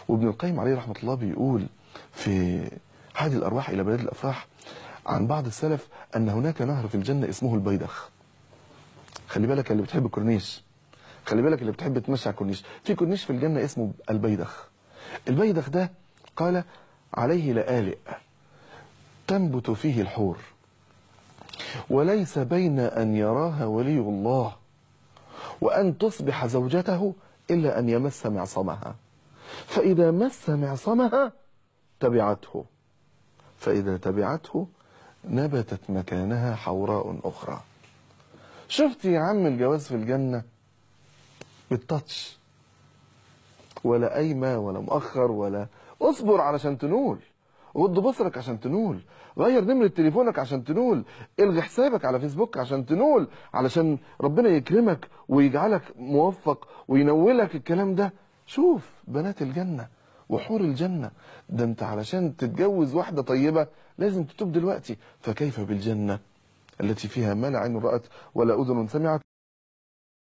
وابن القيم عليه رحمة الله بيقول في هذه الأرواح إلى بلاد الأفراح عن بعض السلف أن هناك نهر في الجنة اسمه البيدخ خلي بالك اللي بتحب الكورنيش خلي بالك اللي بتحب تمشي على الكورنيش في كورنيش في الجنة اسمه البيدخ البيدخ ده قال عليه لآلئ تنبت فيه الحور وليس بين أن يراها ولي الله وأن تصبح زوجته إلا أن يمس معصمها فإذا مس معصمها تبعته فإذا تبعته نبتت مكانها حوراء أخرى شفت يا عم الجواز في الجنة بالتاتش ولا قايمة ولا مؤخر ولا اصبر علشان تنول غض بصرك عشان تنول غير نمرة تليفونك عشان تنول الغي حسابك على فيسبوك عشان تنول علشان ربنا يكرمك ويجعلك موفق وينولك الكلام ده شوف بنات الجنة وحور الجنة ده انت علشان تتجوز واحدة طيبة لازم تتوب دلوقتي فكيف بالجنة التي فيها ما لا عين رأت ولا أذن سمعت